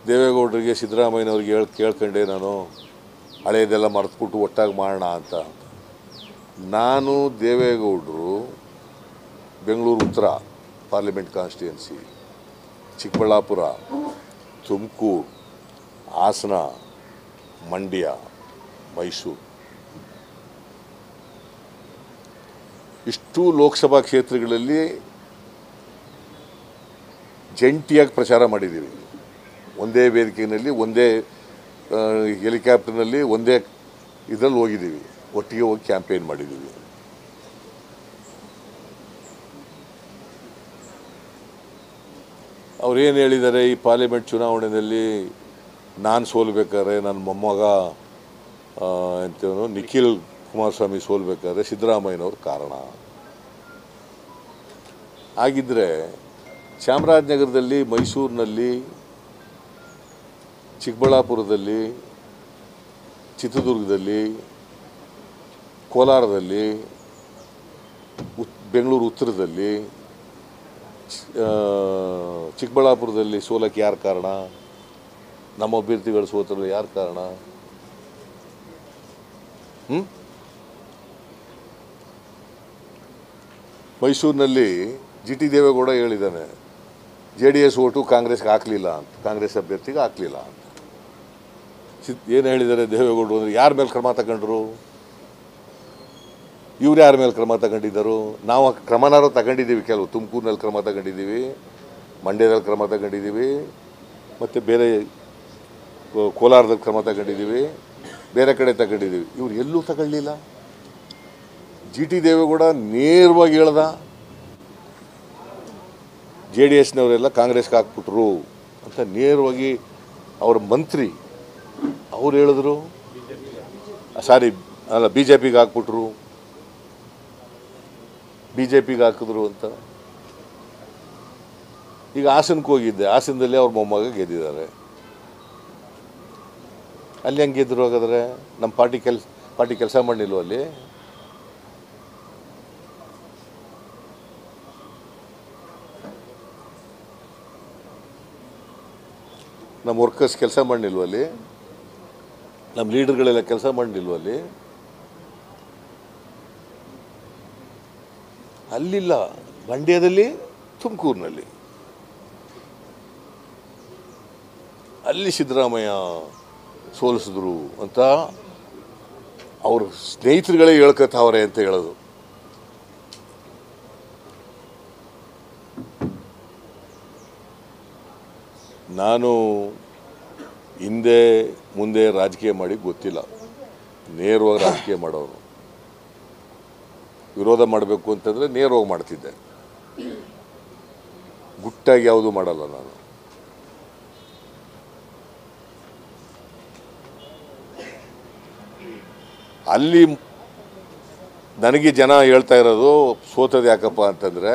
ದೇವೇಗೌಡರಿಗೆ ಸಿದ್ದರಾಮಯ್ಯನವ್ರಿಗೆ ಹೇಳಿ ಕೇಳ್ಕೊಂಡೆ ನಾನು ಹಳೆಯದೆಲ್ಲ ಮರೆತುಬಿಟ್ಟು ಒಟ್ಟಾಗಿ ಮಾಡೋಣ ಅಂತ ನಾನು ದೇವೇಗೌಡರು ಬೆಂಗಳೂರು ಉತ್ತರ ಪಾರ್ಲಿಮೆಂಟ್ ಕಾನ್ಸ್ಟಿಟ್ಯುನ್ಸಿ ಚಿಕ್ಕಬಳ್ಳಾಪುರ ತುಮಕೂರು ಹಾಸನ ಮಂಡ್ಯ ಮೈಸೂರು ಇಷ್ಟು ಲೋಕಸಭಾ ಕ್ಷೇತ್ರಗಳಲ್ಲಿ ಜಂಟಿಯಾಗಿ ಪ್ರಚಾರ ಮಾಡಿದ್ದೀವಿ ಒಂದೇ ವೇದಿಕೆಯಲ್ಲಿ ಒಂದೇ ಆ, ಹೆಲಿಕಾಪ್ಟರ್ನಲ್ಲಿ ಒಂದೇ ಇದರಲ್ಲಿ ಹೋಗಿದ್ದೀವಿ ಒಟ್ಟಿಗೆ ಹೋಗಿ ಕ್ಯಾಂಪೇನ್ ಮಾಡಿದ್ದೀವಿ ಅವ್ರೇನು ಹೇಳಿದ್ದಾರೆ ಈ ಪಾರ್ಲಿಮೆಂಟ್ ಚುನಾವಣೆಯಲ್ಲಿ ನಾನು ಸೋಲ್ಬೇಕಾದ್ರೆ ನನ್ನ ಮೊಮ್ಮಗ ಆ, ಎಂತವನು ನಿಖಿಲ್ ಕುಮಾರಸ್ವಾಮಿ ಸೋಲ್ಬೇಕಾದ್ರೆ ಸಿದ್ದರಾಮಯ್ಯನವ್ರ ಕಾರಣ ಹಾಗಿದ್ರೆ ಚಾಮರಾಜನಗರದಲ್ಲಿ ಮೈಸೂರಿನಲ್ಲಿ ಚಿಕ್ಕಬಳ್ಳಾಪುರದಲ್ಲಿ ಚಿತ್ರದುರ್ಗದಲ್ಲಿ ಕೋಲಾರದಲ್ಲಿ ಉತ್ ಬೆಂಗಳೂರು ಉತ್ತರದಲ್ಲಿ ಚ್- ಆ, ಚಿಕ್ಕಬಳ್ಳಾಪುರದಲ್ಲಿ ಸೋಲಕ್ಕೆ ಯಾರು ಕಾರಣ ನಮ್ಮ ಅಭ್ಯರ್ಥಿಗಳು ಸೋತರು ಯಾರು ಕಾರಣ ಹ್ಞೂ ಮೈಸೂರಿನಲ್ಲಿ ಜಿ ಟಿ ದೇವೇಗೌಡ ಹೇಳಿದ್ದಾನೆ ಜೆ ಡಿ ಎಸ್ ಓಟು ಕಾಂಗ್ರೆಸ್ಗೆ ಹಾಕಲಿಲ್ಲ ಅಂತ ಕಾಂಗ್ರೆಸ್ ಅಭ್ಯರ್ಥಿಗೆ ಹಾಕಲಿಲ್ಲ ಅಂತ ಸಿದ್ ಏನು ಹೇಳಿದ್ದಾರೆ ದೇವೇಗೌಡರು ಅಂದರೆ ಯಾರ ಮೇಲೆ ಕ್ರಮ ತಗೊಂಡ್ರು ಇವ್ರು ಯಾರ ಮೇಲೆ ಕ್ರಮ ತಗೊಂಡಿದ್ದರು ನಾವು ಆ ಕ್ರಮನಾರು ತಗೊಂಡಿದ್ದೀವಿ ಕೆಲವು ತುಮಕೂರಿನಲ್ಲಿ ಕ್ರಮ ತಗೊಂಡಿದ್ದೀವಿ ಮಂಡ್ಯದಲ್ಲಿ ಕ್ರಮ ತಗೊಂಡಿದ್ದೀವಿ ಮತ್ತು ಬೇರೆ ಕೋ- ಕೋಲಾರದಲ್ಲಿ ಕ್ರಮ ತಗೊಂಡಿದ್ದೀವಿ ಬೇರೆ ಕಡೆ ತಗೊಂಡಿದ್ದೀವಿ ಇವ್ರು ಎಲ್ಲೂ ತಗೊಳ್ಳಿಲ್ಲ ಜಿ ಟಿ ದೇವೇಗೌಡ ನೇರವಾಗಿ ಹೇಳ್ದ ಜೆ ಡಿ ಎಸ್ನವರೆಲ್ಲ ಕಾಂಗ್ರೆಸ್ಗೆ ಹಾಕ್ಬಿಟ್ರು ಅಂತ ನೇರವಾಗಿ ಅವ್ರ ಮಂತ್ರಿ ಅವ್ರು ಹೇಳಿದ್ರು ಸಾರಿ ಅಲ್ಲ ಬಿ ಜೆ ಪಿಗೆ ಹಾಕ್ಬಿಟ್ರು ಬಿ ಜೆ ಪಿಗೆ ಹಾಕಿದ್ರು ಅಂತ ಈಗ ಹಾಸನಕ್ಕೆ ಹೋಗಿದ್ದೆ ಹಾಸನದಲ್ಲಿ ಅವ್ರ ಮೊಮ್ಮಗ ಗೆದ್ದಿದ್ದಾರೆ ಅಲ್ಲಿ ಹೆಂಗೆ ಗೆದ್ರು ಹಾಗಾದ್ರೆ ನಮ್ಮ ಪಾರ್ಟಿ ಕೆಲ್ಸ ಪಾರ್ಟಿ ಕೆಲಸ ಮಾಡಿಲ್ವ ಅಲ್ಲಿ ನಮ್ಮ ವರ್ಕರ್ಸ್ ಕೆಲಸ ಮಾಡಲಿಲ್ವ ಅಲ್ಲಿ ನಮ್ಮ ಲೀಡರ್ಗಳೆಲ್ಲ ಕೆಲಸ ಮಾಡಲಿಲ್ವ ಅಲ್ಲಿ ಅಲ್ಲಿಲ್ಲ ಮಂಡ್ಯದಲ್ಲಿ ತುಮಕೂರಿನಲ್ಲಿ ಅಲ್ಲಿ ಸಿದ್ದರಾಮಯ್ಯ ಸೋಲಿಸಿದ್ರು ಅಂತ ಅವ್ರ ಸ್ನೇಹಿತರುಗಳೇ ಹೇಳ್ಕೊತಾವ್ರೆ ಅಂತ ಹೇಳೋದು ನಾನು ಹಿಂದೆ ಮುಂದೆ ರಾಜಕೀಯ ಮಾಡಿ ಗೊತ್ತಿಲ್ಲ ನೇರವಾಗಿ ರಾಜಕೀಯ ಮಾಡೋರು ವಿರೋಧ ಮಾಡಬೇಕು ಅಂತಂದರೆ ನೇರವಾಗಿ ಮಾಡ್ತಿದ್ದೆ ಗುಟ್ಟಾಗಿ ಯಾವುದು ಮಾಡಲ್ಲ ನಾನು ಅಲ್ಲಿ ನನಗೆ ಜನ ಹೇಳ್ತಾ ಇರೋದು ಸೋತದ್ದು ಯಾಕಪ್ಪ ಅಂತಂದರೆ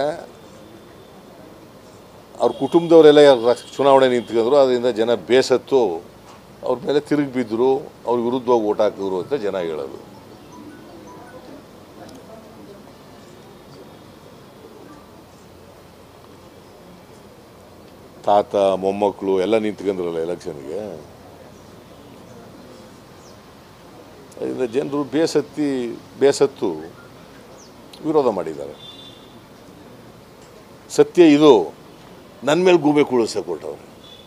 ಅವ್ರ ಕುಟುಂಬದವರೆಲ್ಲ ರ- ಚುನಾವಣೆ ನಿಂತ್ಕೊಂಡ್ರು ಅದರಿಂದ ಜನ ಬೇಸತ್ತು ಅವ್ರ ಮೇಲೆ ತಿರುಗಿ ಬಿದ್ದರು ಅವ್ರ ವಿರುದ್ಧವಾಗಿ ಓಟ್ ಹಾಕಿದ್ರು ಅಂತ ಜನ ಹೇಳೋದು ತಾತ ಮೊಮ್ಮಕ್ಕಳು ಎಲ್ಲ ನಿಂತ್ಕೊಂಡ್ರಲ್ಲ ಎಲೆಕ್ಷನ್ಗೆ ಅದರಿಂದ ಜನರು ಬೇಸತ್ತಿ ಬೇಸತ್ತು ವಿರೋಧ ಮಾಡಿದ್ದಾರೆ ಸತ್ಯ ಇದು ನನ್ನ ಮೇಲೆ ಗೂಬೆ ಕುಳಿಸಕ್ಕೆ ಕೊಟ್ಟವ್ರೆ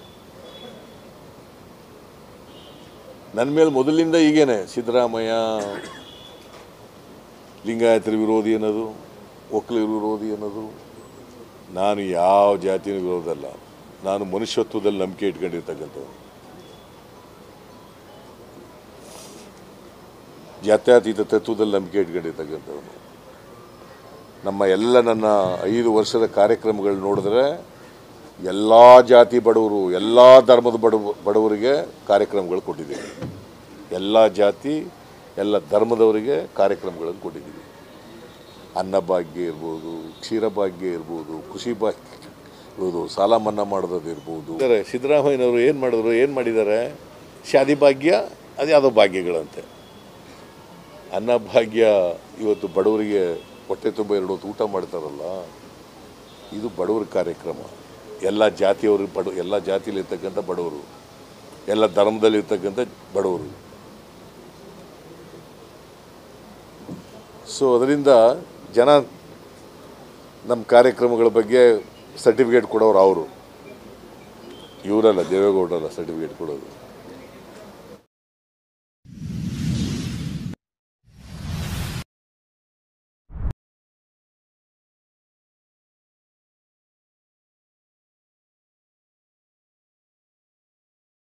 ನನ್ನ ಮೇಲೆ ಮೊದಲಿಂದ ಹೀಗೇನೆ ಸಿದ್ದರಾಮಯ್ಯ ಲಿಂಗಾಯತರ ವಿರೋಧಿ ಅನ್ನೋದು ಒಕ್ಕಲಿಗರ ವಿರೋಧಿ ಅನ್ನೋದು ನಾನು ಯಾವ ಜಾತಿಯ ವಿರೋಧ ಅಲ್ಲ ನಾನು ಮನುಷ್ಯತ್ವದಲ್ಲಿ ನಂಬಿಕೆ ಇಟ್ಕೊಂಡಿರ್ತಕ್ಕಂಥವ್ರು ಜಾತ್ಯತೀತ ತತ್ವದಲ್ಲಿ ನಂಬಿಕೆ ಇಟ್ಕೊಂಡಿರ್ತಕ್ಕಂಥವ್ರು ನಮ್ಮ ಎಲ್ಲ ನನ್ನ ಐದು ವರ್ಷದ ಕಾರ್ಯಕ್ರಮಗಳು ನೋಡಿದ್ರೆ ಎಲ್ಲ ಜಾತಿ ಬಡವರು ಎಲ್ಲ ಧರ್ಮದ ಬಡವ ಬಡವರಿಗೆ ಕಾರ್ಯಕ್ರಮಗಳು ಕೊಟ್ಟಿದ್ದೀವಿ ಎಲ್ಲ ಜಾತಿ ಎಲ್ಲ ಧರ್ಮದವರಿಗೆ ಕಾರ್ಯಕ್ರಮಗಳನ್ನು ಕೊಟ್ಟಿದ್ದೀವಿ ಅನ್ನಭಾಗ್ಯ ಇರ್ಬೋದು ಕ್ಷೀರಭಾಗ್ಯ ಇರ್ಬೋದು ಕೃಷಿ ಭಾಗ್ಯ ಇರ್ಬೋದು ಸಾಲ ಮನ್ನಾ ಮಾಡೋದು ಇರ್ಬೋದು ಇದ್ದಾರೆ ಸಿದ್ದರಾಮಯ್ಯನವರು ಏನು ಮಾಡಿದ್ರು ಏನು ಮಾಡಿದ್ದಾರೆ ಶಾದಿ ಭಾಗ್ಯ ಅದು ಯಾವುದೋ ಭಾಗ್ಯಗಳಂತೆ ಅನ್ನಭಾಗ್ಯ ಇವತ್ತು ಬಡವರಿಗೆ ಹೊಟ್ಟೆ ತುಂಬ ಎರಡು ಹೊತ್ತು ಊಟ ಮಾಡ್ತಾರಲ್ಲ ಇದು ಬಡವರ ಕಾರ್ಯಕ್ರಮ ಎಲ್ಲ ಜಾತಿಯವರು ಬಡ ಎಲ್ಲ ಜಾತಿಯಲ್ಲಿರ್ತಕ್ಕಂಥ ಬಡವರು ಎಲ್ಲ ಧರ್ಮದಲ್ಲಿರ್ತಕ್ಕಂಥ ಬಡವರು ಸೊ ಅದರಿಂದ ಜನ ನಮ್ಮ ಕಾರ್ಯಕ್ರಮಗಳ ಬಗ್ಗೆ ಸರ್ಟಿಫಿಕೇಟ್ ಕೊಡೋರು ಅವರು ಇವರಲ್ಲ ದೇವೇಗೌಡರಲ್ಲ ಸರ್ಟಿಫಿಕೇಟ್ ಕೊಡೋದು